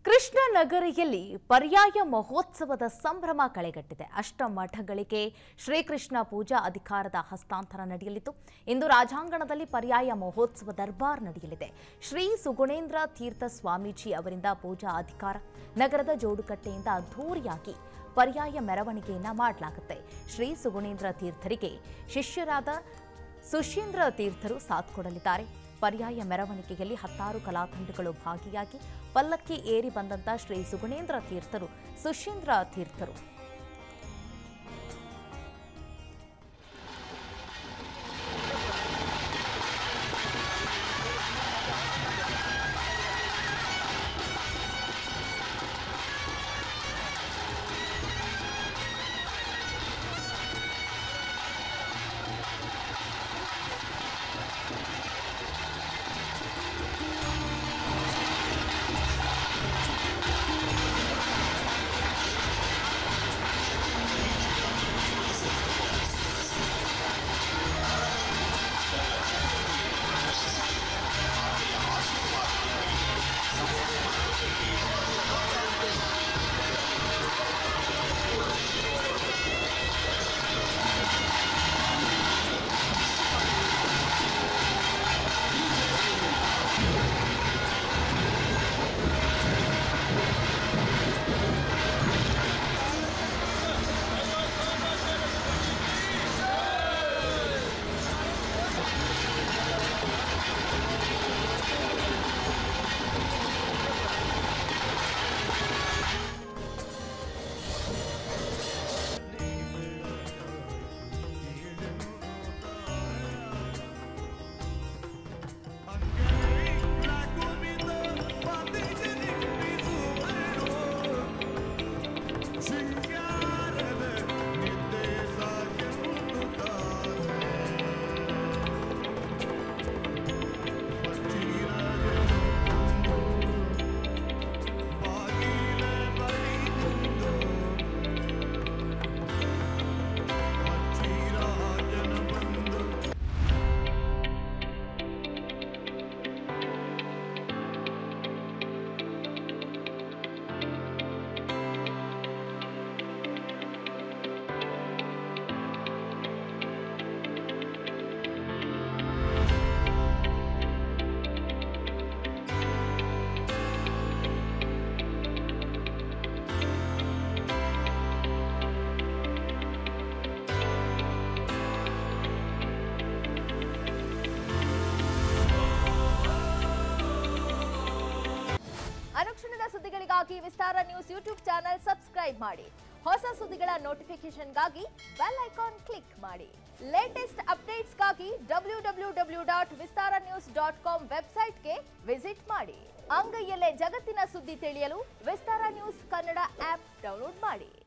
ಕೃಷ್ಣನಗರಿಯಲ್ಲಿ ಪರ್ಯಾಯ ಮಹೋತ್ಸವದ ಸಂಭ್ರಮ ಕಳೆಗಟ್ಟಿದೆ ಅಷ್ಟಮಠಗಳಿಗೆ ಶ್ರೀಕೃಷ್ಣ ಪೂಜಾ ಅಧಿಕಾರದ ಹಸ್ತಾಂತರ ನಡೆಯಲಿದ್ದು ಇಂದು ರಾಜಾಂಗಣದಲ್ಲಿ ಪರ್ಯಾಯ ಮಹೋತ್ಸವ ದರ್ಬಾರ್ ನಡೆಯಲಿದೆ ಶ್ರೀ ಸುಗುಣೇಂದ್ರ ತೀರ್ಥ ಸ್ವಾಮೀಜಿ ಅವರಿಂದ ಪೂಜಾ ಅಧಿಕಾರ ನಗರದ ಜೋಡುಕಟ್ಟೆಯಿಂದ ಅದ್ಧೂರಿಯಾಗಿ ಪರ್ಯಾಯ ಮೆರವಣಿಗೆಯನ್ನ ಮಾಡಲಾಗುತ್ತೆ ಶ್ರೀ ಸುಗುಣೇಂದ್ರ ತೀರ್ಥರಿಗೆ ಶಿಷ್ಯರಾದ ಸುಶೀಂದ್ರ ತೀರ್ಥರು ಸಾಥ್ ಕೊಡಲಿದ್ದಾರೆ ಪರ್ಯಾಯ ಮೆರವಣಿಗೆಯಲ್ಲಿ ಹತ್ತಾರು ಕಲಾತಂಡಗಳು ಭಾಗಿಯಾಗಿ ಪಲ್ಲಕ್ಕಿ ಏರಿ ಬಂದಂತ ಶ್ರೀ ಸುಗುಣೇಂದ್ರ ತೀರ್ಥರು ಸುಶೀಂದ್ರ ತೀರ್ಥರು ಅನುಕ್ಷಣದ ಸುದ್ದಿಗಳಿಗಾಗಿ Vistara news YouTube channel subscribe ಮಾಡಿ ಹೊಸ ಸುದ್ದಿಗಳ ನೋಟಿಫಿಕೇಶನ್ಗಾಗಿ ಬೆಲ್ ಐಕಾನ್ ಕ್ಲಿಕ್ ಮಾಡಿ ಲೇಟೆಸ್ಟ್ ಅಪ್ಡೇಟ್ಸ್ಗಾಗಿ W W W dot Vistara news dot com ವೆಬ್ಸೈಟ್ಗೆ ವಿಸಿಟ್ ಮಾಡಿ ಅಂಗೈಯಲ್ಲೇ ಜಗತ್ತಿನ ಸುದ್ದಿ ತಿಳಿಯಲು Vistara news Kannada app download ಮಾಡಿ